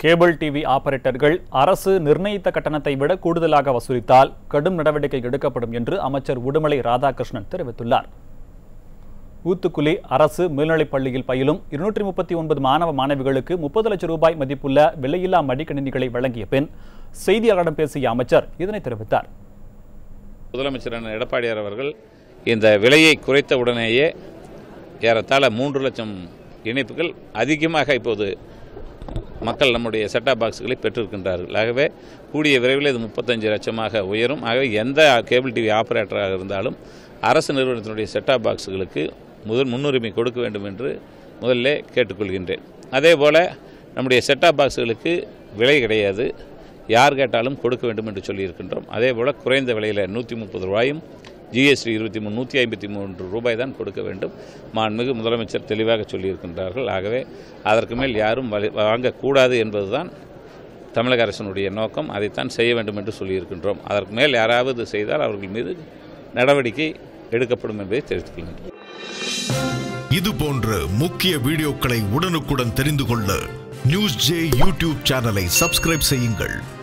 cable TV ஆபரேட்டர்கள் அரசு நிர்ணயித்த கட்டணத்தை விட கூடுதலாக வசூலித்தால் கடும் நடவடிக்கை எடுக்கப்படும் என்று அமைச்சர் உடுமலை ராதாகிருஷ்ணன் தெரிவித்துள்ளார் ஊத்துக்குளி அரசு மேல்நிலைப் பள்ளியில் பயிலும் இருநூற்றி முப்பத்தி ஒன்பது மாணவ மாணவிகளுக்கு முப்பது லட்சம் ரூபாய் மதிப்புள்ள விலையில்லா மடிக்கணினிகளை வழங்கிய பின் செய்தியாளரிடம் பேசிய அமைச்சர் இதனை தெரிவித்தார் முதலமைச்சரான எடப்பாடியார் அவர்கள் இந்த விலையை குறைத்த உடனேயே ஏறத்தாழ மூன்று லட்சம் இணைப்புகள் அதிகமாக இப்போது மக்கள் நம்முடைய செட்டாப் பாக்ஸ்களை பெற்றிருக்கின்றார்கள் ஆகவே கூடிய விரைவில் இது முப்பத்தஞ்சு லட்சமாக உயரும் ஆகவே எந்த கேபிள் டிவி ஆபரேட்டராக இருந்தாலும் அரசு நிறுவனத்தினுடைய செட்டாப் பாக்ஸ்களுக்கு முதல் முன்னுரிமை கொடுக்க வேண்டும் என்று முதல்ல கேட்டுக்கொள்கின்றேன் அதே போல் நம்முடைய செட்டாப் பாக்ஸ்களுக்கு விலை கிடையாது யார் கேட்டாலும் கொடுக்க வேண்டும் என்று சொல்லியிருக்கின்றோம் அதே போல் குறைந்த விலையில் நூற்றி முப்பது ரூபாயும் ஜிஎஸ்டி இருபத்தி மூணு நூற்றி ஐம்பத்தி மூன்று ரூபாய் தான் கொடுக்க வேண்டும் மாண்புமிகு முதலமைச்சர் தெளிவாக சொல்லியிருக்கின்றார்கள் ஆகவே அதற்கு மேல் யாரும் வலி- வாங்கக்கூடாது என்பதுதான் தமிழக அரசினுடைய நோக்கம் அதைத்தான் செய்ய வேண்டும் என்று சொல்லியிருக்கின்றோம் அதற்கு மேல் யாராவது செய்தால் அவர்கள் மீது நடவடிக்கை எடுக்கப்படும் என்பதை தெரிவித்துக் கொள்கின்றேன் இது போன்ற முக்கிய வீடியோக்களை உடனுக்குடன் தெரிந்து கொள்ள நியூஸ் ஜே யூடியூப் சேனலை சப்ஸ்கிரைப் செய்யுங்கள்